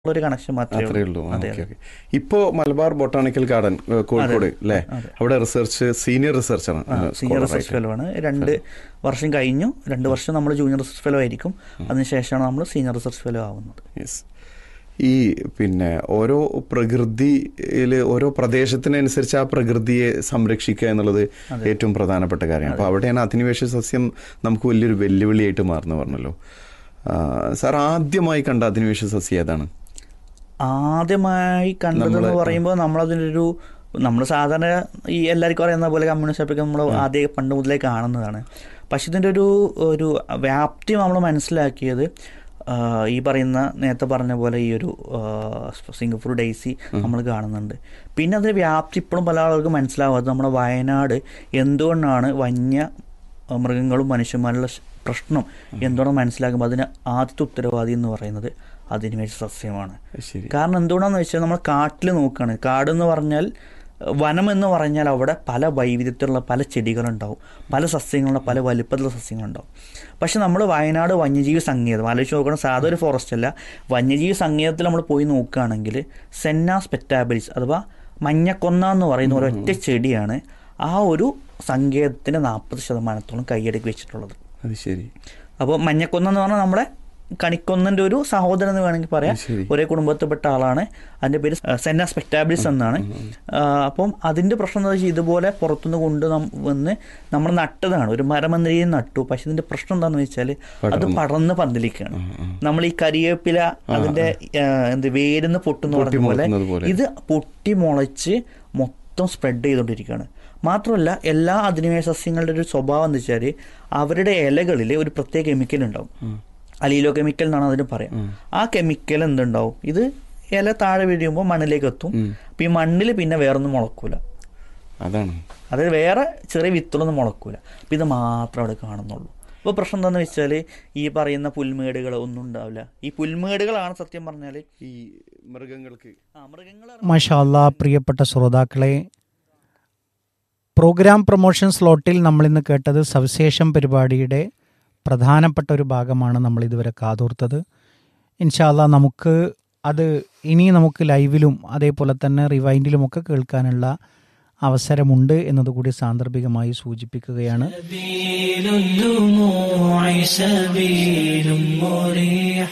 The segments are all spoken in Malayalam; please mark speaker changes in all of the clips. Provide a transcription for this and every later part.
Speaker 1: ഒരു കണക്ഷൻ മാത്രമേ
Speaker 2: അത്രേ
Speaker 1: ഉള്ളൂ
Speaker 2: ഉള്ളൂ
Speaker 1: അതെ
Speaker 2: ഓക്കെ ഓക്കെ ഇപ്പോ മലബാർ ബൊട്ടാണിക്കൽ ഗാർഡൻ ഏഹ്, കോഴിക്കോട് അല്ലേ അവിടെ റിസർച്ച് സീനിയർ റിസർച്ചാണ്
Speaker 1: സീനിയർ റിസർച്ച് ഫെലോ ആണ് രണ്ട് വർഷം കഴിഞ്ഞു രണ്ട് വർഷം നമ്മൾ ജൂനിയർ റിസർച്ച് ഫെലോ ആയിരിക്കും അതിനുശേഷമാണ് നമ്മൾ സീനിയർ റിസർച്ച് ഫെലോ ആവുന്നത്
Speaker 2: യെസ് ഈ പിന്നെ ഓരോ പ്രകൃതിയിൽ ഓരോ പ്രദേശത്തിനനുസരിച്ച് ആ പ്രകൃതിയെ സംരക്ഷിക്കുക എന്നുള്ളത് ഏറ്റവും പ്രധാനപ്പെട്ട കാര്യമാണ് അപ്പോൾ അവിടെയാണ് അധിനിവേശ സസ്യം നമുക്ക് വലിയൊരു വെല്ലുവിളിയായിട്ട് മാറുന്നു പറഞ്ഞല്ലോ ആ, സാർ ആദ്യമായി കണ്ട അധിനിവേശ സസ്യം ഏതാണ്
Speaker 1: ആദ്യമായി കണ്ടതെന്ന് പറയുമ്പോൾ നമ്മളതിനൊരു നമ്മൾ സാധാരണ ഈ എല്ലാവർക്കും അറിയുന്ന പോലെ കമ്മ്യൂണിസ്റ്റ് ആപ്പിക്ക് നമ്മൾ ആദ്യം പണ്ട് മുതലേ കാണുന്നതാണ് പക്ഷെ ഇതിൻ്റെ ഒരു ഒരു വ്യാപ്തി നമ്മൾ മനസ്സിലാക്കിയത് ആ, ഈ പറയുന്ന നേരത്തെ പറഞ്ഞ പോലെ ഈ ഒരു ആ, സിംഗപ്പൂർ ഡെയ്സി നമ്മൾ കാണുന്നുണ്ട് പിന്നെ അതിൻ്റെ വ്യാപ്തി ഇപ്പോഴും പല ആളുകൾക്കും മനസ്സിലാവാത്തത് നമ്മുടെ വയനാട് എന്തുകൊണ്ടാണ് വന്യ മൃഗങ്ങളും മനുഷ്യന്മാരുടെ ശ്- പ്രശ്നം എന്തുകൊണ്ടാണ് മനസ്സിലാക്കുമ്പോൾ അതിന് ആദ്യത്തെ ഉത്തരവാദി എന്ന് പറയുന്നത് അധിനിവേശ സസ്യമാണ്
Speaker 2: ശരി
Speaker 1: കാരണം എന്തുകൊണ്ടാന്ന് വെച്ചാൽ നമ്മൾ കാട്ടിൽ നോക്കുകയാണ് കാട് എന്ന് പറഞ്ഞാൽ ഏഹ്, വനം എന്ന് പറഞ്ഞാൽ അവിടെ പല വൈവിധ്യത്തിലുള്ള പല ചെടികളുണ്ടാവും പല സസ്യങ്ങളുള്ള പല വലിപ്പത്തിലുള്ള സസ്യങ്ങളുണ്ടാവും പക്ഷെ നമ്മൾ വയനാട് വന്യജീവി സങ്കേതം ആലോചിച്ച് നോക്കണം സാധാ ഒരു ഫോറസ്റ്റ് അല്ല വന്യജീവി സങ്കേതത്തിൽ നമ്മൾ പോയി നോക്കുകയാണെങ്കിൽ സെന്നാസ് പെറ്റാബിലിസ് അഥവാ മഞ്ഞക്കൊന്ന എന്ന് പറയുന്ന ഒരൊറ്റ ചെടിയാണ് ആ ഒരു സങ്കേതത്തിൻ്റെ നാൽപ്പത് ശതമാനത്തോളം കൈയടക്കി വെച്ചിട്ടുള്ളത്
Speaker 2: അത് ശരി
Speaker 1: അപ്പോൾ മഞ്ഞക്കൊന്ന എന്ന് പറഞ്ഞാൽ നമ്മുടെ കണിക്കൊന്നൻ്റെ ഒരു സഹോദരൻ എന്ന് വേണമെങ്കിൽ പറയാം
Speaker 2: ശരി.
Speaker 1: ഒരേ കുടുംബത്തിൽപ്പെട്ട ആളാണ് അതിൻ്റെ പേര് സെന്ന സ്പെക്ടാബിളിസ് എന്നാണ് ആ, അപ്പം അതിൻ്റെ പ്രശ്നം എന്താ വെച്ചാൽ ഇതുപോലെ പുറത്തുനിന്ന് കൊണ്ട് നം- വന്ന് നമ്മൾ നട്ടതാണ് ഒരു മരം എന്ന രീതിയിൽ നട്ടു പക്ഷെ ഇതിൻ്റെ പ്രശ്നം എന്താണെന്ന് വെച്ചാൽ അത് പടർന്ന് പന്തലിക്കുകയാണ് നമ്മൾ ഈ കരിവേപ്പില അതിൻ്റെ ആ, എന്ത് വേരുന്ന് പൊട്ടുന്ന
Speaker 2: പൊട്ടി
Speaker 1: പറഞ്ഞ പോലെ
Speaker 2: മുളക്കുന്നത് പോലെ.
Speaker 1: ഇത് പൊട്ടി മുളച്ച് മൊത്തം സ്പ്രെഡ് ചെയ്തുകൊണ്ടിരിക്കുകയാണ് മാത്രമല്ല എല്ലാ അധിനിവേശ സസ്യങ്ങളുടെ ഒരു സ്വഭാവം എന്ന് വെച്ചാൽ അവരുടെ ഇലകളിൽ ഒരു പ്രത്യേക കെമിക്കൽ ഉണ്ടാവും അലീലോ കെമിക്കൽ എന്നാണ് അതിന് പറയാം ആ കെമിക്കൽ എന്തുണ്ടാവും ഇത് ഇല താഴെ വീഴുമ്പോൾ മണ്ണിലേക്ക് എത്തും അപ്പം ഈ മണ്ണിൽ പിന്നെ വേറൊന്നും മുളക്കൂല
Speaker 2: അതാണ്
Speaker 1: അതായത് വേറെ ചെറിയ വിത്തുകളൊന്നും മുളക്കൂല അപ്പം ഇത് മാത്രം അവിടെ കാണുന്നുള്ളൂ അപ്പോൾ പ്രശ്നം എന്താണെന്ന് വെച്ചാൽ ഈ പറയുന്ന പുൽമേടുകൾ ഒന്നും ഉണ്ടാവില്ല ഈ പുൽമേടുകളാണ് സത്യം പറഞ്ഞാൽ
Speaker 2: ഈ മൃഗങ്ങൾക്ക്
Speaker 1: ആ മൃഗങ്ങൾ
Speaker 3: മഷാല്ല പ്രിയപ്പെട്ട ശ്രോതാക്കളെ പ്രോഗ്രാം പ്രൊമോഷൻ സ്ലോട്ടിൽ നമ്മളിന്ന് കേട്ടത് സവിശേഷം പരിപാടിയുടെ പ്രധാനപ്പെട്ട ഒരു ഭാഗമാണ് നമ്മൾ ഇതുവരെ കാതോർത്തത് ഇൻഷാല്ല നമുക്ക് അത് ഇനി നമുക്ക് ലൈവിലും അതേപോലെ തന്നെ റിവൈൻഡിലുമൊക്കെ കേൾക്കാനുള്ള അവസരമുണ്ട് എന്നതുകൂടി സാന്ദർഭികമായി സൂചിപ്പിക്കുകയാണ്
Speaker 4: سبيل الدموع سبيل مريح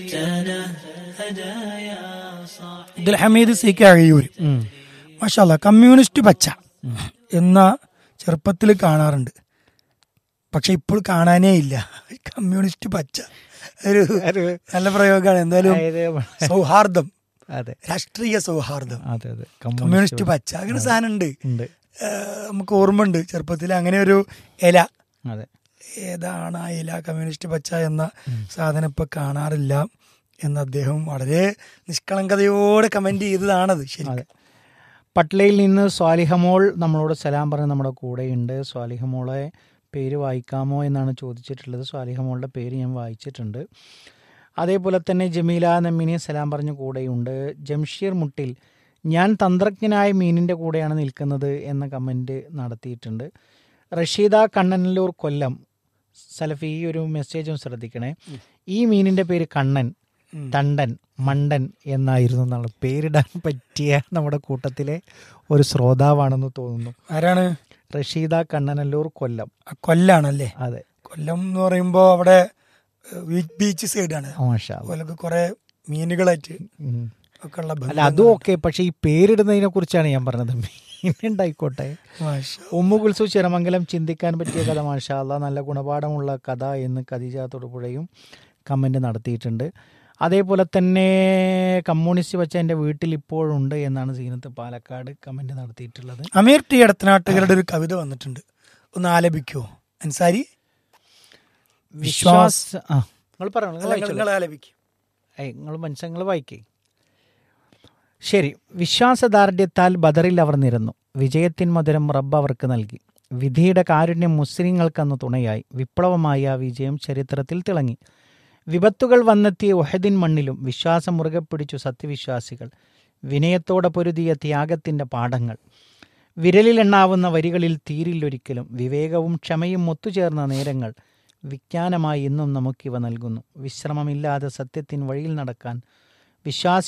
Speaker 4: تنهد يا صاحي
Speaker 5: അബ്ദുൽ ഹമീദ് സി കെ അഴിയൂർ മാഷാല്ല കമ്മ്യൂണിസ്റ്റ് പച്ച എന്ന ചെറുപ്പത്തിൽ കാണാറുണ്ട് പക്ഷെ ഇപ്പോൾ കാണാനേ ഇല്ല കമ്മ്യൂണിസ്റ്റ് പച്ച ഒരു നല്ല പ്രയോഗമാണ് എന്തായാലും സൗഹാർദ്ദം
Speaker 3: അതെ
Speaker 5: രാഷ്ട്രീയ സൗഹാർദ്ദം
Speaker 3: അതെ അതെ
Speaker 5: കമ്മ്യൂണിസ്റ്റ് പച്ച അങ്ങനെ സാധനം ഉണ്ട്
Speaker 3: ഉണ്ട്
Speaker 5: നമുക്ക് ഓർമ്മ ഉണ്ട് ചെറുപ്പത്തിൽ അങ്ങനെ ഒരു ഇല
Speaker 3: അതെ
Speaker 5: ഏതാണ് ആ ഇല കമ്മ്യൂണിസ്റ്റ് പച്ച എന്ന സാധനം ഇപ്പൊ കാണാറില്ല എന്ന് അദ്ദേഹം വളരെ നിഷ്കളങ്കതയോടെ കമന്റ് ചെയ്തതാണത് ശരി
Speaker 3: അതെ പട്ലയിൽ നിന്ന് സ്വാലിഹമോൾ നമ്മളോട് സലാം പറഞ്ഞ് നമ്മുടെ കൂടെയുണ്ട് സ്വാലിഹമോളെ പേര് വായിക്കാമോ എന്നാണ് ചോദിച്ചിട്ടുള്ളത് സ്വാലിഹമോളുടെ പേര് ഞാൻ വായിച്ചിട്ടുണ്ട് അതേപോലെ തന്നെ ജമീല നമ്മിനി സലാം പറഞ്ഞ കൂടെയുണ്ട് ജംഷീർ മുട്ടിൽ ഞാൻ തന്ത്രജ്ഞനായ മീനിൻ്റെ കൂടെയാണ് നിൽക്കുന്നത് എന്ന കമൻറ്റ് നടത്തിയിട്ടുണ്ട് റഷീദ കണ്ണനല്ലൂർ കൊല്ലം സലഫി ഈ ഒരു മെസ്സേജും ശ്രദ്ധിക്കണേ ഈ മീനിൻ്റെ പേര് കണ്ണൻ തണ്ടൻ മണ്ടൻ എന്നായിരുന്നു എന്നാണ് പേരിടാൻ പറ്റിയ നമ്മുടെ കൂട്ടത്തിലെ ഒരു ശ്രോതാവാണെന്ന് തോന്നുന്നു
Speaker 5: ആരാണ്
Speaker 3: റഷീദ കണ്ണനല്ലൂർ കൊല്ലം
Speaker 5: ആ കൊല്ലാണല്ലേ
Speaker 3: അതെ
Speaker 5: കൊല്ലം എന്ന് പറയുമ്പോ അവിടെ ഏഹ്, ബീച്ച് സൈഡാണ്
Speaker 3: മാഷാ അല്ലാ.
Speaker 5: അതുപോലൊക്കെ കുറെ മീനുകളായിട്ട്
Speaker 3: ഉം.
Speaker 5: ഒക്കെ ഉള്ള
Speaker 3: അല്ല അതും ഓക്കെ പക്ഷെ ഈ പേരിടുന്നതിനെ കുറിച്ചാണ് ഞാൻ പറഞ്ഞത് മീനുണ്ടായിക്കോട്ടെ
Speaker 5: മാഷാ.
Speaker 3: ഉമ്മു കുൽസു ചിറമംഗലം ചിന്തിക്കാൻ പറ്റിയ കഥ മാഷാ അല്ലാ നല്ല ഗുണപാഠമുള്ള കഥ എന്ന് ഖദീജ തൊടുപുഴയും കമൻറ്റ് നടത്തിയിട്ടുണ്ട് അതേപോലെ തന്നെ കമ്മ്യൂണിസ്റ്റ് വെച്ച എൻ്റെ വീട്ടിൽ ഇപ്പോഴുണ്ട് എന്നാണ് സീനത്ത് പാലക്കാട് കമൻറ്റ് നടത്തിയിട്ടുള്ളത്
Speaker 5: അമീർ ടി എടത്തനാട്ടുകളുടെ ഒരു കവിത വന്നിട്ടുണ്ട് ഒന്ന് ആലപിക്കുവോ അൻസാരി വിശ്വാസ്
Speaker 3: വിശ്വാസ് ആ നിങ്ങൾ പറഞ്ഞു നിങ്ങൾ വായിച്ചോളൂ.
Speaker 5: നിങ്ങൾ ആലപിക്കും
Speaker 3: ഏയ് നിങ്ങൾ മനുഷ്യങ്ങൾ വായിക്കേ ശരി വിശ്വാസദാർഢ്യത്താൽ ബദറിൽ അവർ നിരന്നു വിജയത്തിൻ മധുരം റബ്ബ് അവർക്ക് നൽകി വിധിയുടെ കാരുണ്യം മുസ്ലിങ്ങൾക്കന്ന് തുണയായി വിപ്ലവമായ ആ വിജയം ചരിത്രത്തിൽ തിളങ്ങി വിപത്തുകൾ വന്നെത്തിയ ഒഹദിൻ മണ്ണിലും വിശ്വാസം മുറുകെ പിടിച്ചു സത്യവിശ്വാസികൾ വിനയത്തോടെ പൊരുതിയ ത്യാഗത്തിൻ്റെ പാഠങ്ങൾ വിരലിലെണ്ണാവുന്ന വരികളിൽ തീരില്ലൊരിക്കലും വിവേകവും ക്ഷമയും ഒത്തുചേർന്ന നേരങ്ങൾ വിജ്ഞാനമായി ഇന്നും നമുക്കിവ നൽകുന്നു വിശ്രമമില്ലാതെ സത്യത്തിൻ വഴിയിൽ നടക്കാൻ വിശ്വാസി